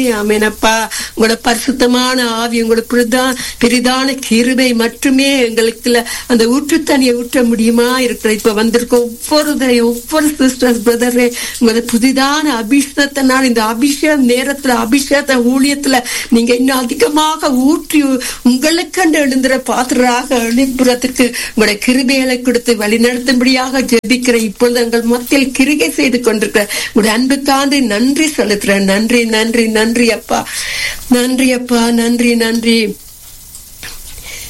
ஆமேனப்பா உங்களோட பரிசுத்தமான ஆவி உங்களோட பிரதான் பெரிதான கிருபை மட்டுமே எங்களுக்கு அந்த ஊற்று தண்ணியை ஊற்ற முடியுமா இருக்கிற இப்ப வந்திருக்க ஒவ்வொரு ஒவ்வொரு சிஸ்டர்ஸ் பிரதரே உங்களோட புதிதான அபிஷேகத்தினால் இந்த அபிஷேக நேரத்துல அபிஷேக ஊழியத்துல நீங்க இன்னும் அதிகமாக ஊற்றி உங்களுக்கண்டு எழுந்துற பாத்திராக எழுப்புறதுக்கு உங்களுடைய கிருபைகளை கொடுத்து வழிநடத்தும்படியாக ஜெபிக்கிறேன் இப்பொழுது எங்கள் மத்தியில் கிருகை செய்து கொண்டிருக்கிற உங்களுடைய அன்புக்காண்டு நன்றி செலுத்துறேன் நன்றி நன்றி நன்றி அப்பா நன்றி அப்பா நன்றி நன்றி